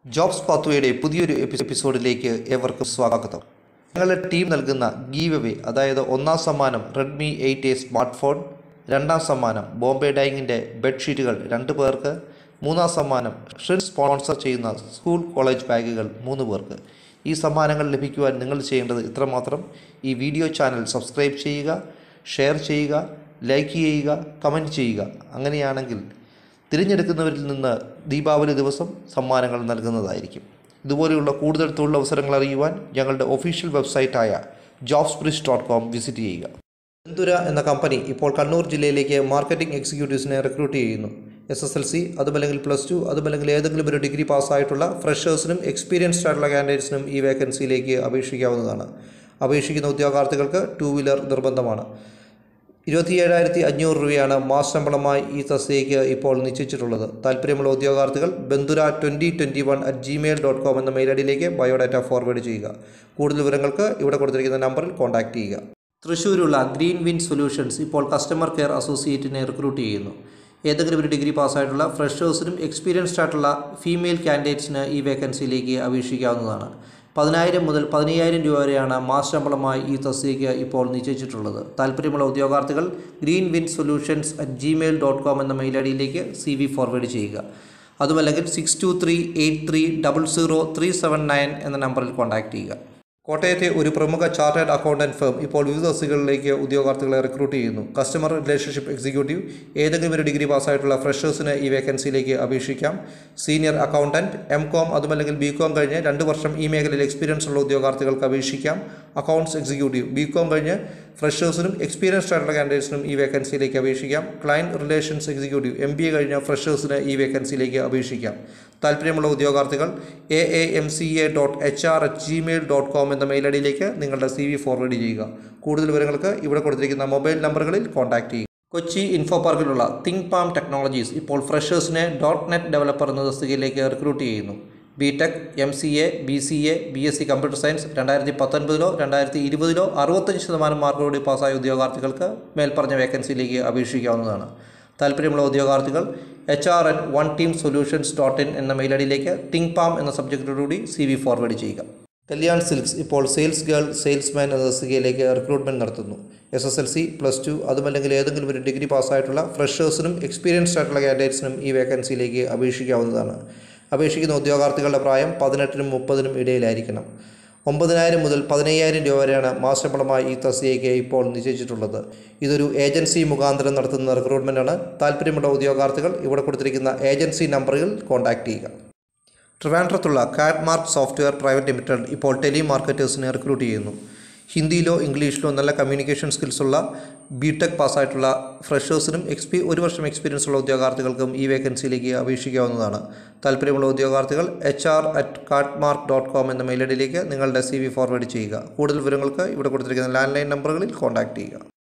jobs പാത്വയുടെ പുതിയൊരു എപ്പി- എപ്പിസോഡിലേക്ക് ഏവർക്കും സ്വാഗതം ഞങ്ങളുടെ ടീം നൽകുന്ന ഗീവ് അവേ അതായത് ഒന്നാം സമ്മാനം Redmi eight A smart phone രണ്ടാം സമ്മാനം ബോംബെ ഡൈങ്ങിൻ്റെ ബെഡ്ഷീറ്റുകൾ രണ്ട് പേർക്ക് മൂന്നാം സമ്മാനം ഷ്രിൻ സ്പോൺസർ ചെയ്യുന്ന സ്കൂൾ കോളേജ് ബാഗുകൾ മൂന്ന് പേർക്ക് ഈ സമ്മാനങ്ങൾ ലഭിക്കുവാൻ നിങ്ങൾ ചെയ്യേണ്ടത് ഇത്രമാത്രം ഈ വീഡിയോ ചാനൽ സബ്സ്ക്രൈബ് ചെയ്യുക ഷെയർ ചെയ്യുക ലൈക്ക് ചെയ്യുക കമൻറ്റ് ചെയ്യുക അങ്ങനെയാണെങ്കിൽ തിരഞ്ഞെടുക്കുന്നവരിൽ നിന്ന് ദീപാവലി ദിവസം സമ്മാനങ്ങൾ നൽകുന്നതായിരിക്കും ഇതുപോലെയുള്ള കൂടുതൽ തൊഴിലവസരങ്ങൾ അറിയുവാൻ ഞങ്ങളുടെ ഒഫീഷ്യൽ വെബ്സൈറ്റായ jobs bridge dot com visit ചെയ്യുക ബന്ധുര എന്ന കമ്പനി ഇപ്പോൾ കണ്ണൂർ ജില്ലയിലേക്ക് മാർക്കറ്റിംഗ് എക്സിക്യൂട്ടീവ്സിനെ റിക്രൂട്ട് ചെയ്യുന്നു എസ് എസ് എൽ സി അതുമല്ലെങ്കിൽ പ്ലസ് ടു അതുമല്ലെങ്കിൽ ഏതെങ്കിലും ഒരു ഡിഗ്രി പാസ്സായിട്ടുള്ള ഫ്രഷേഴ്സിനും എക്സ്പീരിയൻസ്ഡ് ആയിട്ടുള്ള കാൻഡിഡേറ്റ്സിനും ഈ വേക്കൻസിയിലേക്ക് അപേക്ഷിക്കാവുന്നതാണ് അപേക്ഷിക്കുന്ന ഉദ്യോഗാർത്ഥികൾക്ക് ടു വീലർ നിർബന്ധമാണ് ഇരുപത്തിയേഴായിരത്തി അഞ്ഞൂറ് രൂപയാണ് മാസ ശമ്പളമായി ഈ തസ്തികയ്ക്ക് ഇപ്പോൾ നിശ്ചയിച്ചിട്ടുള്ളത് താല്പര്യമുള്ള ഉദ്യോഗാർത്ഥികൾ Bandhura twenty twenty one at Gmail dot com എന്ന മെയിൽ ഐ ഡിയിലേക്ക് ബയോഡാറ്റ ഫോർവേഡ് ചെയ്യുക കൂടുതൽ വിവരങ്ങൾക്ക് ഇവിടെ കൊടുത്തിരിക്കുന്ന നമ്പറിൽ കോൺടാക്റ്റ് ചെയ്യുക തൃശ്ശൂരുള്ള ഗ്രീൻ വിൻ സൊല്യൂഷൻസ് ഇപ്പോൾ കസ്റ്റമർ കെയർ അസോസിയേറ്റിനെ റിക്രൂട്ട് ചെയ്യുന്നു ഏതെങ്കിലും ഒരു ഡിഗ്രി പാസ്സായിട്ടുള്ള ഫ്രഷേഴ്സിനും എക്സ്പീരിയൻസ്ഡ് ആയിട്ടുള്ള ഫീമെയിൽ കാൻഡിഡേറ്റ്സിന് ഈ വേക്കൻസിയിലേക്ക് അപേക്ഷിക്കാവുന്നതാണ് പതിനായിരം മുതൽ പതിനയ്യായിരം രൂപ വരെയാണ് മാസ ശമ്പളമായി ഈ തസ്തികയ്ക്ക് ഇപ്പോൾ നിശ്ചയിച്ചിട്ടുള്ളത് താല്പര്യമുള്ള ഉദ്യോഗാർത്ഥികൾ green win solutions at Gmail dot com എന്ന മെയിൽ ഐ ഡിയിലേക്ക് സി വി ഫോർവേഡ് ചെയ്യുക അതുമല്ലെങ്കിൽ six two three eight three double zero three seven nine എന്ന നമ്പറിൽ കോൺടാക്റ്റ് ചെയ്യുക കോട്ടയത്തെ ഒരു പ്രമുഖ ചാർട്ടേഡ് അക്കൗണ്ടന്റ് ഫേം ഇപ്പോൾ വിവിധ തസ്തികകളിലേക്ക് ഉദ്യോഗാർത്ഥികളെ റിക്രൂട്ട് ചെയ്യുന്നു കസ്റ്റമർ റിലേഷൻഷിപ്പ് എക്സിക്യൂട്ടീവ് ഏതെങ്കിലും ഒരു ഡിഗ്രി പാസ്സായിട്ടുള്ള ഫ്രഷേഴ്സിന് ഈ വേക്കൻസിയിലേക്ക് അപേക്ഷിക്കാം സീനിയർ അക്കൗണ്ടന്റ് എം കോം അതുമല്ലെങ്കിൽ ബി കോം കഴിഞ്ഞ് രണ്ട് വർഷം ഈ മേഖലയിൽ എക്സ്പീരിയൻസ് ഉള്ള ഉദ്യോഗാർത്ഥികൾക്ക് അപേക്ഷിക്കാം അക്കൗണ്ട്സ് എക്സിക്യൂട്ടീവ് ബി കോം കഴിഞ്ഞ് ഫ്രഷേഴ്സിനും എക്സ്പീരിയൻസ്ഡ് ആയിട്ടുള്ള കാൻഡിഡേറ്റ്സിനും ഈ വേക്കൻസിയിലേക്ക് അപേക്ഷിക്കാം client relations executive M B A കഴിഞ്ഞ ഫ്രഷേഴ്സിന് ഈ വേക്കൻസിയിലേക്ക് അപേക്ഷിക്കാം താല്പര്യമുള്ള ഉദ്യോഗാർത്ഥികൾ A A M C A dot H R at Gmail dot com എന്ന മെയിൽ ഐ ഡിയിലേക്ക് നിങ്ങളുടെ സി വി ഫോർവേഡ് ചെയ്യുക കൂടുതൽ വിവരങ്ങൾക്ക് ഇവിടെ കൊടുത്തിരിക്കുന്ന മൊബൈൽ നമ്പറുകളിൽ കോൺടാക്റ്റ് ചെയ്യുക കൊച്ചി ഇൻഫോ പാർക്കിലുള്ള തിങ്ക് പാം ടെക്നോളജീസ് ഇപ്പോൾ ഫ്രഷേഴ്സിനെ ഡോട്ട് നെറ്റ് ഡെവലപ്പർ എന്ന തസ്തികയിലേക്ക് റിക്രൂട്ട് ചെയ്യുന്നു B tech M C A B C A B S C computer science രണ്ടായിരത്തി പത്തൊൻപതിലോ രണ്ടായിരത്തി ഇരുപതിലോ അറുപത്തഞ്ച് ശതമാനം മാർക്കോടി പാസ്സായ ഉദ്യോഗാർത്ഥികൾക്ക് മേൽപ്പറഞ്ഞ വേക്കൻസിയിലേക്ക് അപേക്ഷിക്കാവുന്നതാണ് താല്പര്യമുള്ള ഉദ്യോഗാർത്ഥികൾ H R at one team solutions dot in എന്ന മെയിൽ ഐ ഡിയിലേക്ക് തിങ്ക് പാം എന്ന സബ്ജക്റ്റോടുകൂടി സി വി ഫോർവേഡ് ചെയ്യുക കല്യാൺ സിൽക്സ് ഇപ്പോൾ സെയിൽസ് ഗേൾ സെയിൽസ്മാൻ എന്ന തസ്തികയിലേക്ക് റിക്രൂട്ട്മെൻറ്റ് നടത്തുന്നു S S L C plus two അതുമല്ലെങ്കിൽ ഏതെങ്കിലും ഒരു ഡിഗ്രി പാസ്സായിട്ടുള്ള ഫ്രഷേഴ്സിനും എക്സ്പീരിയൻസ്ഡ് ആയിട്ടുള്ള കാൻഡിഡേറ്റ്സിനും ഈ വേക്കൻസിയിലേക്ക് അപേക്ഷിക്കാവുന്നതാണ് അപേക്ഷിക്കുന്ന ഉദ്യോഗാർത്ഥികളുടെ പ്രായം പതിനെട്ടിനും മുപ്പതിനും ഇടയിലായിരിക്കണം ഒമ്പതിനായിരം മുതൽ പതിനയ്യായിരം രൂപ വരെയാണ് മാസശമ്പളമായി ഈ തസ്തികയ്ക്ക് ഇപ്പോൾ നിശ്ചയിച്ചിട്ടുള്ളത് ഇതൊരു ഏജൻസി മുഖാന്തരം നടത്തുന്ന റിക്രൂട്ട്മെൻറ്റാണ് താല്പര്യമുള്ള ഉദ്യോഗാർത്ഥികൾ ഇവിടെ കൊടുത്തിരിക്കുന്ന ഏജൻസി നമ്പറുകൾ കോൺടാക്റ്റ് ചെയ്യുക ട്രിവാൻഡ്രത്തുള്ള കാഡ്മാർക്ക് സോഫ്റ്റ്വെയർ പ്രൈവറ്റ് ലിമിറ്റഡ് ഇപ്പോൾ ടെലി മാർക്കറ്റേഴ്സിനെ റിക്രൂട്ട് ചെയ്യുന്നു ഹിന്ദിയിലോ ഇംഗ്ലീഷിലോ നല്ല കമ്മ്യൂണിക്കേഷൻ സ്കിൽസുള്ള ബി ടെക് പാസ്സായിട്ടുള്ള ഫ്രഷേഴ്സിനും എക്സ്പീ ഒരു വർഷം എക്സ്പീരിയൻസ് ഉള്ള ഉദ്യോഗാർത്ഥികൾക്കും ഈ വേക്കൻസിയിലേക്ക് അപേക്ഷിക്കാവുന്നതാണ് താല്പര്യമുള്ള ഉദ്യോഗാർത്ഥികൾ H R at Cadmark dot com എന്ന മെയിൽ ഐ ഡിയിലേക്ക് നിങ്ങളുടെ സി വി ഫോർവേഡ് ചെയ്യുക കൂടുതൽ വിവരങ്ങൾക്ക് ഇവിടെ കൊടുത്തിരിക്കുന്ന ലാൻഡ് ലൈൻ നമ്പറുകളിൽ കോൺടാക്റ്റ് ചെയ്യുക